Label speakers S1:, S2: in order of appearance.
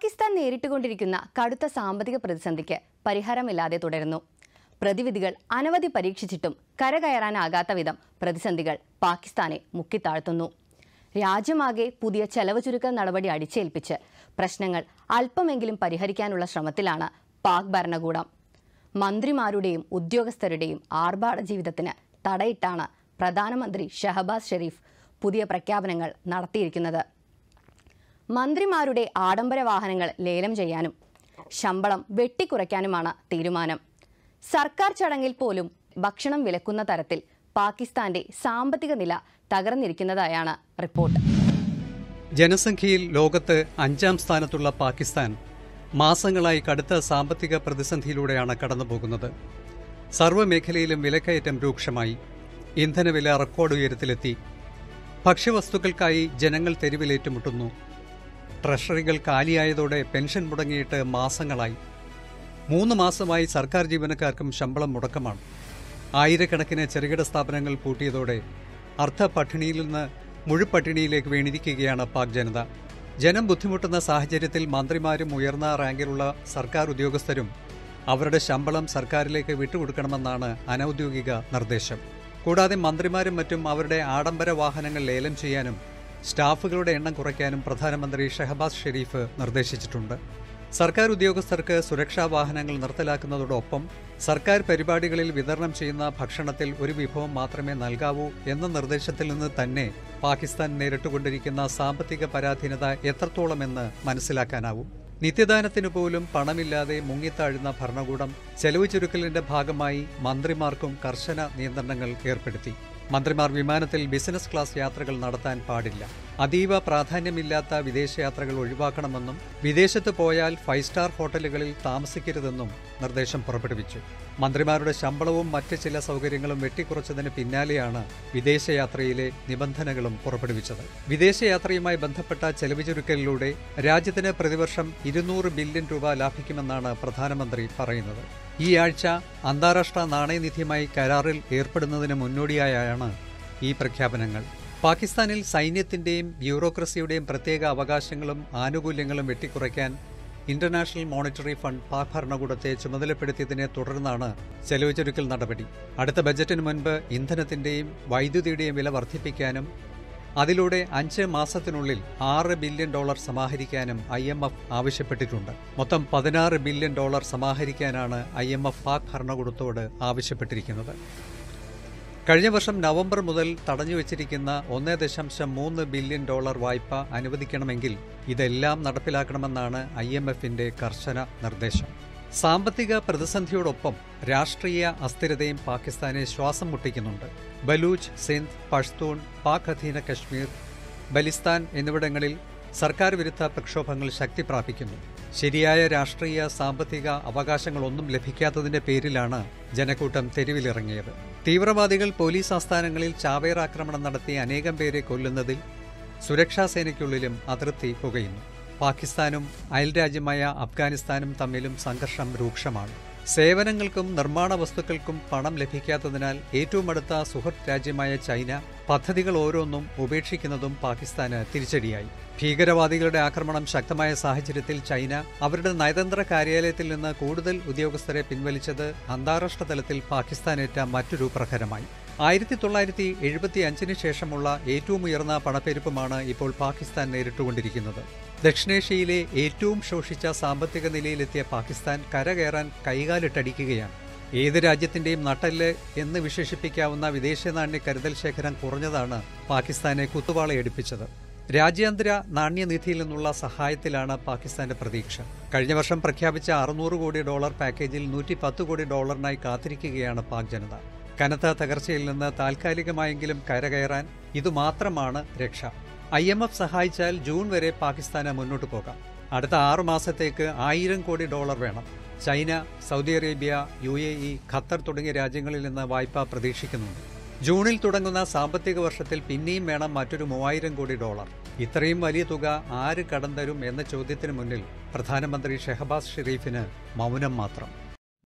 S1: പാകിസ്ഥാൻ നേരിട്ടുകൊണ്ടിരിക്കുന്ന കടുത്ത സാമ്പത്തിക പ്രതിസന്ധിക്ക് പരിഹാരമില്ലാതെ തുടരുന്നു പ്രതിവിധികൾ അനവധി പരീക്ഷിച്ചിട്ടും കരകയറാനാകാത്ത വിധം പ്രതിസന്ധികൾ പാകിസ്ഥാനെ മുക്കിത്താഴ്ത്തുന്നു രാജ്യമാകെ പുതിയ ചെലവ് ചുരുക്കൽ നടപടി അടിച്ചേൽപ്പിച്ച് പ്രശ്നങ്ങൾ അല്പമെങ്കിലും പരിഹരിക്കാനുള്ള ശ്രമത്തിലാണ് പാക് ഭരണകൂടം മന്ത്രിമാരുടെയും ഉദ്യോഗസ്ഥരുടെയും ആർഭാട ജീവിതത്തിന് തടയിട്ടാണ് പ്രധാനമന്ത്രി ഷഹബാസ് ഷെരീഫ് പുതിയ പ്രഖ്യാപനങ്ങൾ നടത്തിയിരിക്കുന്നത് മന്ത്രിമാരുടെ ആഡംബര വാഹനങ്ങൾ ലേലം ചെയ്യാനും ശമ്പളം വെട്ടിക്കുറയ്ക്കാനുമാണ് തീരുമാനം സർക്കാർ ചടങ്ങിൽ പോലും ഭക്ഷണം വിലക്കുന്ന തരത്തിൽ പാകിസ്ഥാന്റെ സാമ്പത്തിക നില തകർന്നിരിക്കുന്നതായാണ് റിപ്പോർട്ട്
S2: ജനസംഖ്യയിൽ ലോകത്ത് അഞ്ചാം സ്ഥാനത്തുള്ള പാകിസ്ഥാൻ മാസങ്ങളായി കടുത്ത സാമ്പത്തിക പ്രതിസന്ധിയിലൂടെയാണ് കടന്നുപോകുന്നത് സർവ്വമേഖലയിലും വിലക്കയറ്റം രൂക്ഷമായി ഇന്ധനവില റെക്കോർഡ് ഉയരത്തിലെത്തി ഭക്ഷ്യവസ്തുക്കൾക്കായി ജനങ്ങൾ തെരുവിലേറ്റുമുട്ടുന്നു ട്രഷറികൾ കാലിയായതോടെ പെൻഷൻ മുടങ്ങിയിട്ട് മാസങ്ങളായി മൂന്ന് മാസമായി സർക്കാർ ജീവനക്കാർക്കും ശമ്പളം മുടക്കമാണ് ആയിരക്കണക്കിന് ചെറുകിട സ്ഥാപനങ്ങൾ പൂട്ടിയതോടെ അർദ്ധ പട്ടിണിയിൽ നിന്ന് മുഴുപട്ടിണിയിലേക്ക് വീണിരിക്കുകയാണ് പാക് ജനത ജനം ബുദ്ധിമുട്ടുന്ന സാഹചര്യത്തിൽ മന്ത്രിമാരും ഉയർന്ന റാങ്കിലുള്ള സർക്കാർ ഉദ്യോഗസ്ഥരും അവരുടെ ശമ്പളം സർക്കാരിലേക്ക് വിട്ടുകൊടുക്കണമെന്നാണ് അനൌദ്യോഗിക നിർദ്ദേശം കൂടാതെ മന്ത്രിമാരും മറ്റും അവരുടെ ആഡംബര വാഹനങ്ങൾ ലേലം ചെയ്യാനും സ്റ്റാഫുകളുടെ എണ്ണം കുറയ്ക്കാനും പ്രധാനമന്ത്രി ഷഹബാസ് ഷെരീഫ് നിർദ്ദേശിച്ചിട്ടുണ്ട് സർക്കാർ ഉദ്യോഗസ്ഥർക്ക് സുരക്ഷാ വാഹനങ്ങൾ നിർത്തലാക്കുന്നതോടൊപ്പം സർക്കാർ പരിപാടികളിൽ വിതരണം ചെയ്യുന്ന ഭക്ഷണത്തിൽ ഒരു വിഭവം മാത്രമേ നൽകാവൂ എന്ന നിർദ്ദേശത്തിൽ നിന്ന് തന്നെ പാകിസ്ഥാൻ നേരിട്ടുകൊണ്ടിരിക്കുന്ന സാമ്പത്തിക പരാധീനത എത്രത്തോളമെന്ന് മനസ്സിലാക്കാനാവും നിത്യദാനത്തിനു പോലും പണമില്ലാതെ മുങ്ങിത്താഴുന്ന ഭരണകൂടം ചെലവ് ചുരുക്കലിന്റെ ഭാഗമായി മന്ത്രിമാർക്കും കർശന നിയന്ത്രണങ്ങൾ ഏർപ്പെടുത്തി മന്ത്രിമാർ വിമാനത്തിൽ ബിസിനസ് ക്ലാസ് യാത്രകൾ നടത്താൻ പാടില്ല അതീവ പ്രാധാന്യമില്ലാത്ത വിദേശയാത്രകൾ ഒഴിവാക്കണമെന്നും വിദേശത്ത് പോയാൽ ഫൈവ് സ്റ്റാർ ഹോട്ടലുകളിൽ താമസിക്കരുതെന്നും നിർദ്ദേശം പുറപ്പെടുവിച്ചു മന്ത്രിമാരുടെ ശമ്പളവും മറ്റ് ചില സൗകര്യങ്ങളും വെട്ടിക്കുറച്ചതിന് പിന്നാലെയാണ് വിദേശയാത്രയിലെ നിബന്ധനകളും പുറപ്പെടുവിച്ചത് വിദേശയാത്രയുമായി ബന്ധപ്പെട്ട ചെലവ് ചുരുക്കലിലൂടെ രാജ്യത്തിന് പ്രതിവർഷം ഇരുന്നൂറ് ബില്യൺ രൂപ ലാഭിക്കുമെന്നാണ് പ്രധാനമന്ത്രി പറയുന്നത് ഈ ആഴ്ച അന്താരാഷ്ട്ര നാണയനിധിയുമായി കരാറിൽ ഏർപ്പെടുന്നതിന് മുന്നോടിയായാണ് ഈ പ്രഖ്യാപനങ്ങൾ പാകിസ്ഥാനിൽ സൈന്യത്തിന്റെയും ബ്യൂറോക്രസിയുടെയും പ്രത്യേക അവകാശങ്ങളും ആനുകൂല്യങ്ങളും വെട്ടിക്കുറയ്ക്കാൻ ഇന്റർനാഷണൽ മോണിറ്ററി ഫണ്ട് പാക് ഭരണകൂടത്തെ ചുമതലപ്പെടുത്തിയതിനെ തുടർന്നാണ് ചെലവ് ചുരുക്കൽ നടപടി അടുത്ത ബജറ്റിന് മുൻപ് ഇന്ധനത്തിന്റെയും വൈദ്യുതിയുടെയും വില വർദ്ധിപ്പിക്കാനും അതിലൂടെ അഞ്ച് മാസത്തിനുള്ളിൽ ആറ് ബില്യൺ ഡോളർ സമാഹരിക്കാനും ഐ എം എഫ് ആവശ്യപ്പെട്ടിട്ടുണ്ട് മൊത്തം പതിനാറ് ബില്യൺ ഡോളർ സമാഹരിക്കാനാണ് ഐ എം എഫ് പാക് ഭരണകൂടത്തോട് ആവശ്യപ്പെട്ടിരിക്കുന്നത് കഴിഞ്ഞ വർഷം നവംബർ മുതൽ തടഞ്ഞുവച്ചിരിക്കുന്ന ഒന്ന് ദശാംശം മൂന്ന് ബില്യൺ ഡോളർ വായ്പ അനുവദിക്കണമെങ്കിൽ ഇതെല്ലാം നടപ്പിലാക്കണമെന്നാണ് ഐ എം എഫിന്റെ കർശന നിർദ്ദേശം സാമ്പത്തിക പ്രതിസന്ധിയോടൊപ്പം രാഷ്ട്രീയ അസ്ഥിരതയും പാകിസ്ഥാനെ ശ്വാസം മുട്ടിക്കുന്നുണ്ട് ബലൂച്ച് സിന്ധ് പഷ്തൂൺ പാക് അധീന കശ്മീർ ബലിസ്ഥാൻ എന്നിവിടങ്ങളിൽ സർക്കാർ വിരുദ്ധ പ്രക്ഷോഭങ്ങൾ ശക്തി പ്രാപിക്കുന്നു ശരിയായ രാഷ്ട്രീയ സാമ്പത്തിക അവകാശങ്ങളൊന്നും ലഭിക്കാത്തതിന്റെ പേരിലാണ് ജനക്കൂട്ടം തെരുവിലിറങ്ങിയത് തീവ്രവാദികൾ പോലീസ് ആസ്ഥാനങ്ങളിൽ ചാവേർ ആക്രമണം നടത്തി അനേകം പേരെ കൊല്ലുന്നതിൽ സുരക്ഷാ സേനയ്ക്കുള്ളിലും അതൃപ്തി പുകയുന്നു പാകിസ്ഥാനും അയൽരാജ്യമായ അഫ്ഗാനിസ്ഥാനും തമ്മിലും സംഘർഷം രൂക്ഷമാണ് സേവനങ്ങൾക്കും നിർമ്മാണ വസ്തുക്കൾക്കും പണം ലഭിക്കാത്തതിനാൽ ഏറ്റവും അടുത്ത സുഹൃത്ത് രാജ്യമായ ചൈന പദ്ധതികൾ ഓരോന്നും ഉപേക്ഷിക്കുന്നതും പാകിസ്ഥാന് തിരിച്ചടിയായി ഭീകരവാദികളുടെ ആക്രമണം ശക്തമായ സാഹചര്യത്തിൽ ചൈന അവരുടെ നയതന്ത്ര കാര്യാലയത്തിൽ നിന്ന് കൂടുതൽ ഉദ്യോഗസ്ഥരെ പിൻവലിച്ചത് അന്താരാഷ്ട്ര തലത്തിൽ പാകിസ്ഥാനേറ്റ മറ്റൊരു പ്രഹരമായി ആയിരത്തി തൊള്ളായിരത്തി എഴുപത്തി അഞ്ചിന് ശേഷമുള്ള ഏറ്റവും ഉയർന്ന പണപ്പെരുപ്പമാണ് ഇപ്പോൾ പാകിസ്ഥാൻ നേരിട്ടുകൊണ്ടിരിക്കുന്നത് ദക്ഷിണേഷ്യയിലെ ഏറ്റവും ശോഷിച്ച സാമ്പത്തിക നിലയിലെത്തിയ പാകിസ്ഥാൻ കരകയറാൻ കൈകാലിട്ടടിക്കുകയാണ് ഏത് രാജ്യത്തിന്റെയും നട്ടല് എന്ന് വിശേഷിപ്പിക്കാവുന്ന വിദേശ നാണ്യ കരുതൽ ശേഖരം കുറഞ്ഞതാണ് പാകിസ്ഥാനെ കുത്തുവാളയടിപ്പിച്ചത് രാജ്യാന്തര നാണ്യനിധിയിൽ നിന്നുള്ള സഹായത്തിലാണ് പാകിസ്ഥാന്റെ പ്രതീക്ഷ കഴിഞ്ഞ വർഷം പ്രഖ്യാപിച്ച അറുന്നൂറ് കോടി ഡോളർ പാക്കേജിൽ നൂറ്റി പത്ത് കോടി ഡോളറിനായി കാത്തിരിക്കുകയാണ് പാക് ജനത കനത്ത തകർച്ചയിൽ നിന്ന് താൽക്കാലികമായെങ്കിലും കരകയറാൻ ഇതുമാത്രമാണ് രക്ഷ ഐ എം എഫ് സഹായിച്ചാൽ ജൂൺ വരെ പാകിസ്ഥാന് മുന്നോട്ട് പോകാം അടുത്ത ആറു മാസത്തേക്ക് ആയിരം കോടി ഡോളർ വേണം China Saudi Arabia U A E Qatar തുടങ്ങിയ രാജ്യങ്ങളിൽ നിന്ന് വായ്പ പ്രതീക്ഷിക്കുന്നുണ്ട് ജൂണിൽ തുടങ്ങുന്ന സാമ്പത്തിക വർഷത്തിൽ പിന്നെയും വേണം മറ്റൊരു മൂവായിരം കോടി ഡോളർ ഇത്രയും വലിയ തുക ആര് കടം തരും എന്ന ചോദ്യത്തിന് മുന്നിൽ പ്രധാനമന്ത്രി ഷെഹബാസ് ഷെരീഫിന് മൗനം മാത്രം